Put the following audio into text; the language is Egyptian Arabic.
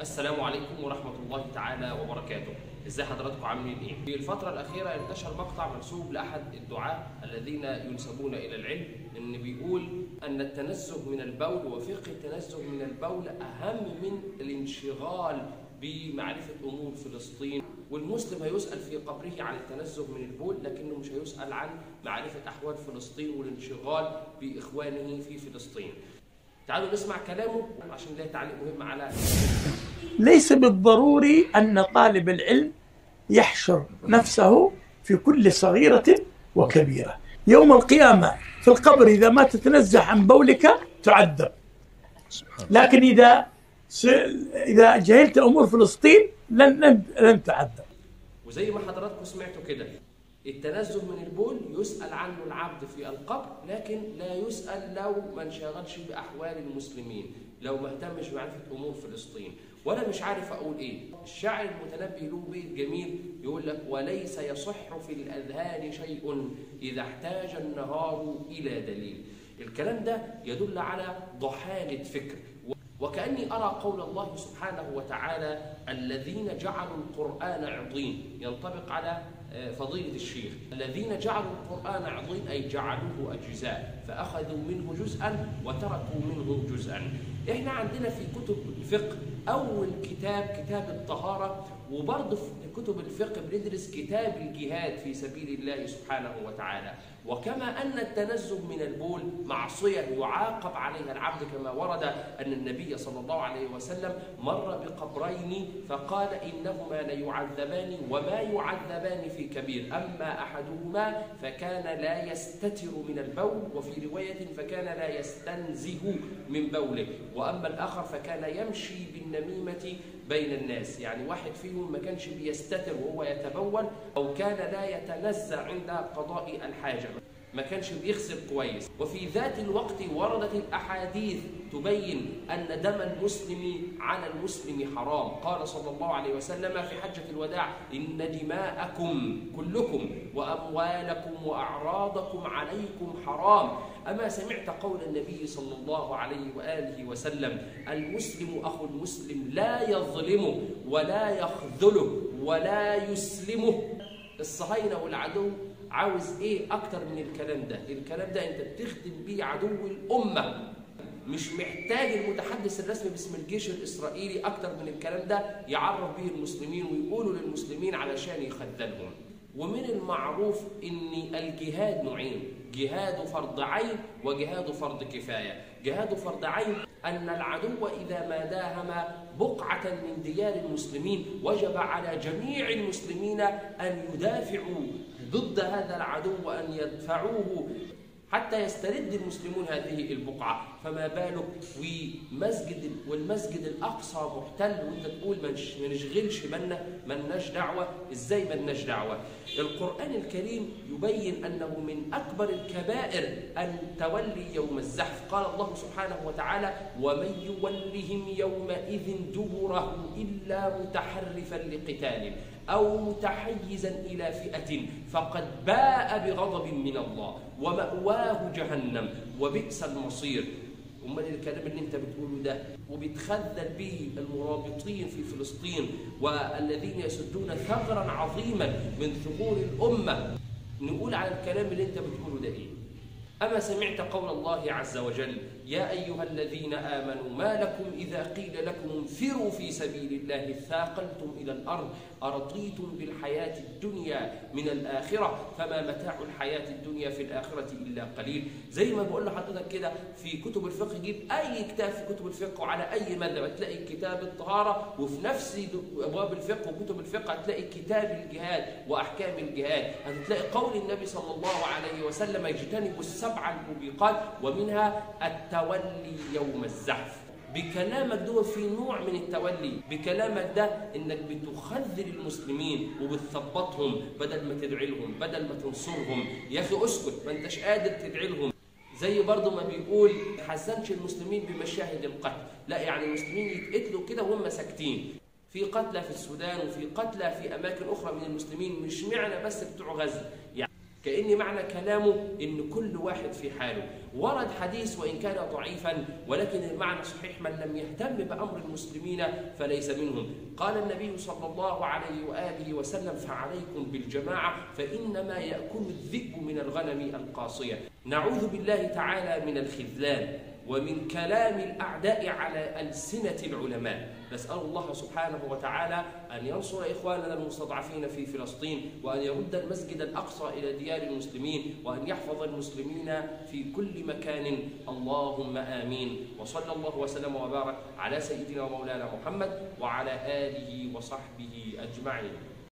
السلام عليكم ورحمة الله تعالى وبركاته ازاي حضراتكم عاملين ايه في الفترة الأخيرة انتشر مقطع منسوب لأحد الدعاة الذين ينسبون إلى العلم إن بيقول أن التنزه من البول وفقه التنزه من البول أهم من الانشغال بمعرفة أمور فلسطين والمسلم هيسأل في قبره عن التنزه من البول لكنه مش هيسأل عن معرفة أحوال فلسطين والانشغال بإخوانه في فلسطين تعالوا نسمع كلامه عشان ده تعليق مهم على ليس بالضروري أن طالب العلم يحشر نفسه في كل صغيرة وكبيرة يوم القيامة في القبر إذا ما تتنزه عن بولك تعذب لكن إذا س... إذا جهلت أمور فلسطين لن لن, لن تعذب وزي ما حضراتكم سمعتوا كده التنزه من البول يسأل عنه العبد في القبر لكن لا يسأل لو ما انشغلش بأحوال المسلمين لو ما اهتمش بمعرفة أمور فلسطين وأنا مش عارف أقول إيه الشاعر المتنبي له بيت جميل يقول لك وليس يصح في الأذهان شيء إذا احتاج النهار إلى دليل الكلام ده يدل على ضحالة فكر وكأني أرى قول الله سبحانه وتعالى الذين جعلوا القرآن عضين ينطبق على فضيلة الشيخ الذين جعلوا القرآن عضين أي جعلوه أجزاء فأخذوا منه جزءا وتركوا منه جزءا إحنا عندنا في كتب الفقه أول كتاب كتاب الطهارة وبرضه في كتب الفقه بندرس كتاب الجهاد في سبيل الله سبحانه وتعالى وكما أن التنزه من البول معصية يعاقب عليها العبد كما ورد أن النبي صلى الله عليه وسلم مر بقبرين فقال إنهما ليعذبان وما يعذبان في كبير أما أحدهما فكان لا يستتر من البول وفي رواية فكان لا يستنزه من بوله وأما الآخر فكان يمشي بالنميمة بين الناس يعني واحد فيهم ما كانش بيستتر وهو يتبول أو كان لا يتنزع عند قضاء الحاجة ما كانش بيغسل كويس وفي ذات الوقت وردت الأحاديث تبين أن دم المسلم على المسلم حرام قال صلى الله عليه وسلم في حجة الوداع إن دماءكم كلكم وأموالكم وأعراضكم عليكم حرام أما سمعت قول النبي صلى الله عليه وآله وسلم المسلم أخو المسلم لا يظلمه ولا يخذله ولا يسلمه الصهاينة والعدو عاوز ايه اكتر من الكلام ده الكلام ده انت بتخدم بيه عدو الامه مش محتاج المتحدث الرسمي باسم الجيش الاسرائيلي اكتر من الكلام ده يعرف به المسلمين ويقولوا للمسلمين علشان يخذلهم ومن المعروف ان الجهاد نوعين جهاد فرض عين وجهاد فرض كفايه جهاد فرض عين ان العدو اذا ما داهم بقعه من ديار المسلمين وجب على جميع المسلمين ان يدافعوا ضد هذا العدو وأن يدفعوه حتى يسترد المسلمون هذه البقعة فما بالك ومسجد والمسجد الأقصى محتل وانت تقول ما نشغلش بالنا ملناش دعوة ازاي ملناش دعوة القرآن الكريم يبين أنه من أكبر الكبائر أن تولي يوم الزحف قال الله سبحانه وتعالى ومن يولهم يومئذ دبره إلا متحرفا لقتال أو متحيزا إلى فئة فقد باء بغضب من الله ومأواه جهنم وبئس المصير امال الكلام اللي انت بتقوله ده وبتخذل به المرابطين في فلسطين والذين يسدون ثغرا عظيما من ثغور الامه نقول على الكلام اللي انت بتقوله ده ايه أما سمعت قول الله عز وجل يا أيها الذين آمنوا ما لكم إذا قيل لكم انفروا في سبيل الله ثاقلتم إلى الأرض أرضيتم بالحياة الدنيا من الآخرة فما متاع الحياة الدنيا في الآخرة إلا قليل زي ما بقول لحضرتك كده في كتب الفقه جيب أي كتاب في كتب الفقه وعلى أي مذهب تلاقي كتاب الطهارة وفي نفس أبواب الفقه وكتب الفقه هتلاقي كتاب الجهاد وأحكام الجهاد هتلاقي قول النبي صلى الله عليه وسلم يجتنب السبع الموبقات ومنها التولي يوم الزحف بكلامك ده في نوع من التولي بكلامك ده انك بتخذل المسلمين وبتثبطهم بدل ما تدعي لهم بدل ما تنصرهم يا اخي اسكت ما انتش قادر تدعي لهم زي برضه ما بيقول حسنش المسلمين بمشاهد القتل لا يعني المسلمين يتقتلوا كده وهم ساكتين في قتلى في السودان وفي قتلى في اماكن اخرى من المسلمين مش معنى بس بتوع غزه يعني كأن معنى كلامه إن كل واحد في حاله ورد حديث وإن كان ضعيفا ولكن المعنى صحيح من لم يهتم بأمر المسلمين فليس منهم قال النبي صلى الله عليه وآله وسلم فعليكم بالجماعة فإنما يأكل الذئب من الغنم القاصية نعوذ بالله تعالى من الخذلان ومن كلام الأعداء على ألسنة العلماء نسأل الله سبحانه وتعالى أن ينصر إخواننا المستضعفين في فلسطين وأن يرد المسجد الأقصى إلى ديار المسلمين وأن يحفظ المسلمين في كل مكان اللهم آمين وصلى الله وسلم وبارك على سيدنا ومولانا محمد وعلى آله وصحبه أجمعين